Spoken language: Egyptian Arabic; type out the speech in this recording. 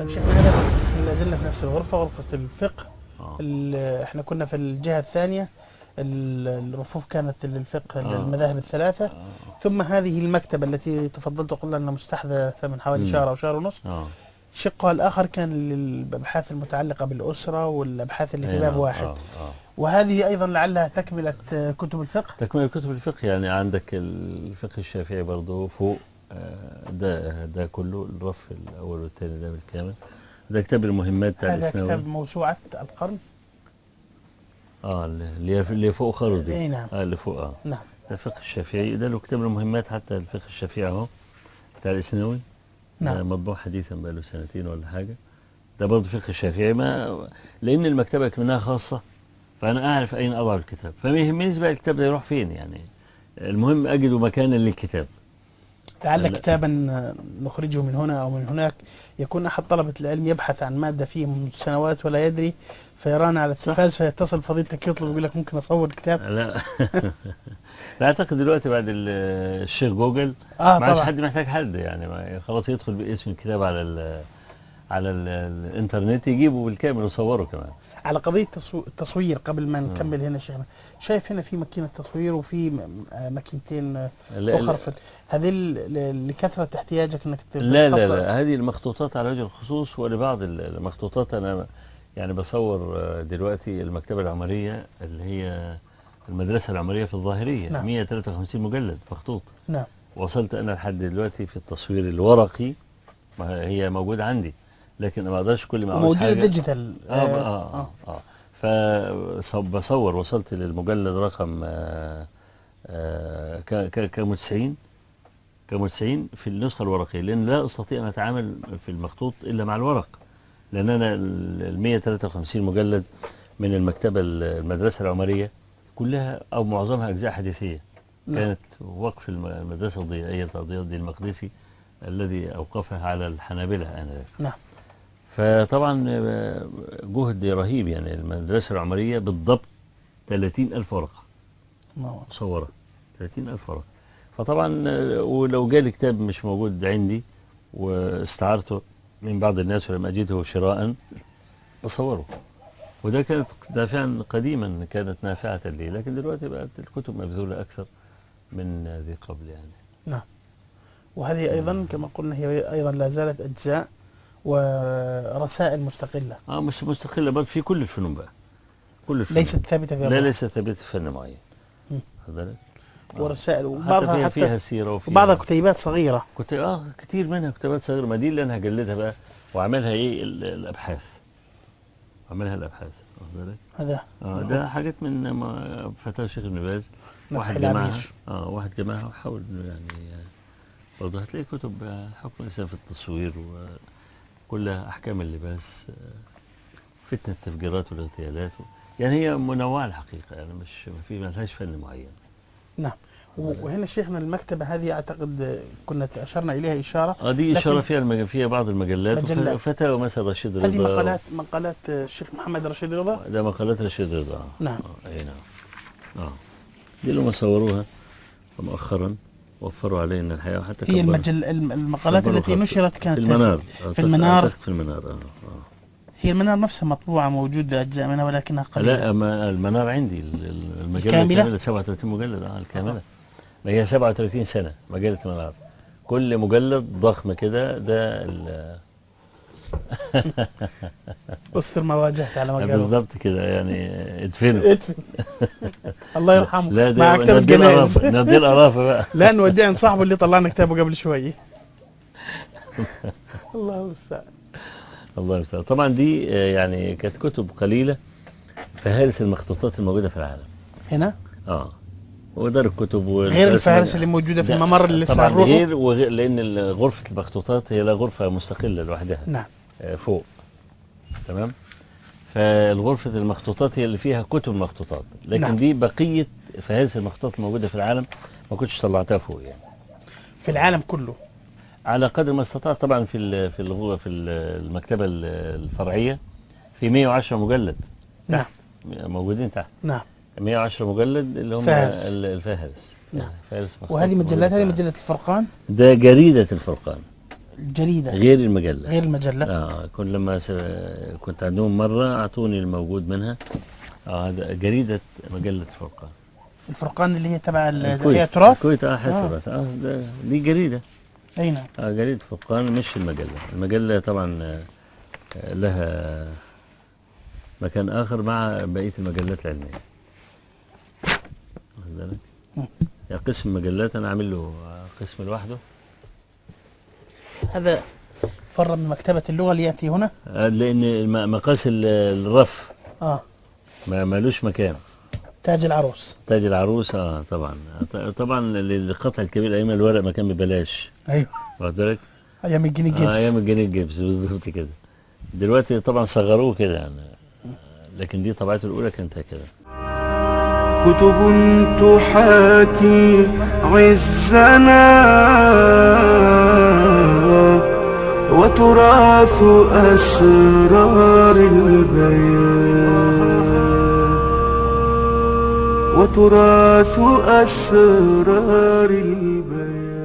طيب شيخنا هذا ما زلنا في نفس الغرفة غرفة الفقه آه. ال- احنا كنا في الجهة الثانية ال- الرفوف كانت للفقه آه. المذاهب الثلاثة آه. ثم هذه المكتبة التي تفضلت وقلنا أنها مستحدثة من حوالي مم. شهر أو شهر ونصف اه شقها الآخر كان للأبحاث المتعلقة بالأسرة والأبحاث اللي أي في باب نعم. واحد آه. آه. وهذه أيضا لعلها تكملة آه، كتب الفقه تكمل كتب الفقه يعني عندك الفقه الشافعي برضه فوق آه، ده ده كله الرف الاول والثاني ده بالكامل ده كتاب المهمات بتاع هذا الاسناوي كتاب موسوعة القرن اه اللي هي- اللي فوق خالص دي أي نعم. اه اللي فوق اه نعم ده الفقه الشافعي ده له كتاب المهمات حتى الفقه الشافعي اهو بتاع الاسناوي ده نعم مطبوع حديثا بقى له سنتين ولا حاجه ده برضه فقه الشافعي ما لان المكتبه كمنها خاصه فانا اعرف اين اضع الكتاب فما يهمنيش بقى الكتاب ده يروح فين يعني المهم اجد مكانا للكتاب لعل لا. كتابا آه، نخرجه من هنا أو من هناك يكون أحد طلبة العلم يبحث عن مادة فيه منذ سنوات ولا يدري فيرانا على التلفاز فيتصل فضيلتك يطلب يقول لك ممكن أصور كتاب لا لا اعتقد دلوقتي بعد ال- الشيخ جوجل آه ما عادش طبعا حد محتاج حد يعني ما- خلاص يدخل باسم الكتاب على ال على ال الانترنت يجيبه بالكامل ويصوره كمان على قضية تصو- التصوير قبل ما آه. نكمل هنا شيخنا شايف هنا في ماكينة تصوير وفي م- آه، ماكينتين آه، لا أخرى في هذه ل- ل- لكثرة احتياجك أنك تب- لا لا, تحط- لا هذه المخطوطات على وجه الخصوص ولبعض ال- المخطوطات انا يعني بصور آه، دلوقتي المكتبة العمرية اللي هي المدرسة العمرية في الظاهرية نعم. 153 مجلد مخطوط نعم وصلت انا لحد دلوقتي في التصوير الورقي ما هي موجودة عندي لكن ما اقدرش كل ما اعوز وموجودة حاجة ديجيتال اه اه اه, آه. فبصور وصلت للمجلد رقم آه آه ك- ك- كام 90 كام 90 في النسخة الورقية لأن لا أستطيع أن أتعامل في المخطوط إلا مع الورق لأن أنا ال 153 مجلد من المكتبة ال- المدرسة العمرية كلها أو معظمها أجزاء حديثية نعم. كانت وقف الم- المدرسة الضيائية بتاع ضياء الدين المقدسي الذي أوقفها على الحنابلة آنذاك نعم فطبعا آه، جهد رهيب يعني المدرسة العمرية بالضبط 30 ألف ورقة ما- مصورة 30 ألف ورقة فطبعا آه، ولو جالي كتاب مش موجود عندي واستعرته من بعض الناس ولم أجده شراء بصوره وده كانت نافعا قديما كانت نافعة لي لكن دلوقتي بقت الكتب مبذولة أكثر من ذي قبل يعني وهذه أيضا كما قلنا هي أيضا لا زالت أجزاء ورسائل مستقلة اه مش مستقلة بل في كل الفنون بقى كل الفنون ليست ثابتة في لا الرأي. ليست ثابتة في فن معين مم. واخد بالك؟ آه. ورسائل حتى وبعضها فيها, حتى فيها سيرة وفيها وبعضها كتيبات صغيرة كنت اه كتير منها كتابات صغيرة ما دي اللي انا هجلدها بقى واعملها ايه ال- الابحاث اعملها الابحاث واخد بالك؟ هذا اه ده حاجات من ما- فتاوى الشيخ ابن باز نفح واحد العبير. جمعها اه واحد جمعها وحاول إنه يعني آه، برضه هتلاقي كتب آه، حكم الانسان في التصوير وكلها احكام اللباس آه، فتنة التفجيرات والاغتيالات يعني هي منوعة الحقيقة يعني مش ما في ما لهاش فن معين نعم و- وهنا شيخنا المكتبة هذه أعتقد كنا أشرنا إليها إشارة اه دي لكن- إشارة فيها المج... فيها بعض المجلات مجلات. فتاوى مثلا رشيد رضا هذه مقالات مقالات الشيخ محمد رشيد رضا ده مقالات رشيد رضا آه. نعم. آه. اي نعم اه دي اللي هم صوروها مؤخرا وفروا علينا الحياة وحتى هي كبروا- المجل الم- المقالات كبروا التي خط. نشرت كانت في المنار في المنار. أعتقد في المنار اه, آه. هي المنار نفسها مطبوعة موجودة أجزاء منها ولكنها قليلة لا ما المنار عندي ال- ال- المجلة الكاملة؟ الكاملة 37 مجلد اه الكاملة ما هي 37 سنة مجلة منار كل مجلد ضخم كده ده ال- استر ما واجهت على ما قالوا بالظبط كده يعني ادفنوا ادفن الله يرحمه لا مع ده كتاب ندي الجنائز القرافة ندي القرافة بقى لا نودي عند صاحبه اللي طلعنا كتابه قبل شوي الله المستعان الله يستر طبعا دي آه، يعني كانت كتب قليلة فهارس المخطوطات الموجودة في العالم هنا اه ودار الكتب غير الفهارس اللي موجودة في الممر اللي لسه طبعا هنروحه غير وغير لان ال- غرفة المخطوطات هي لا غرفة مستقلة لوحدها نعم آه، فوق تمام فالغرفة المخطوطات هي اللي فيها كتب مخطوطات لكن نعم. دي بقية فهارس المخطوطات الموجودة في العالم ما كنتش طلعتها فوق يعني في العالم كله على قدر ما استطعت طبعا في ال- في الغو- في ال- المكتبة ال- الفرعية في 110 مجلد نعم موجودين تحت نعم 110 مجلد اللي هم فهرس. ال- الفهرس نعم. فهرس مخطوط وهذه موجودة مجلات في هذه العالم. مجلة الفرقان ده جريدة الفرقان الجريدة غير المجلة غير المجلة اه كل لما س... كنت عندهم مرة أعطوني الموجود منها اه هذا جريدة مجلة فرقان الفرقان اللي هي تبع ال- الكويت هي تراث الكويت اه حياة آه. تراث اه ده- دي جريدة أي نعم اه جريدة فرقان مش المجلة المجلة طبعا آه، آه، لها مكان آخر مع بقية المجلات العلمية واخد بالك؟ مم. يعني قسم المجلات أنا عامل له آه، قسم لوحده هذا فر من مكتبة اللغة ليأتي هنا آه، لأن الم- مقاس ال- الرف آه ما مالوش مكان تاج العروس تاج العروس اه طبعا ط- طبعا القطع الكبير ايام الورق ما كان ببلاش أيوه واخد بالك؟ أيام الجنيه جيبس آه ايام الجنيه الجبس بالظبط كده دلوقتي طبعا صغروه كده يعني لكن دي طبعته الاولى كانت هكذا كتب تحاكي عزنا وتراث أسرار البيان وتراث أسرار البيان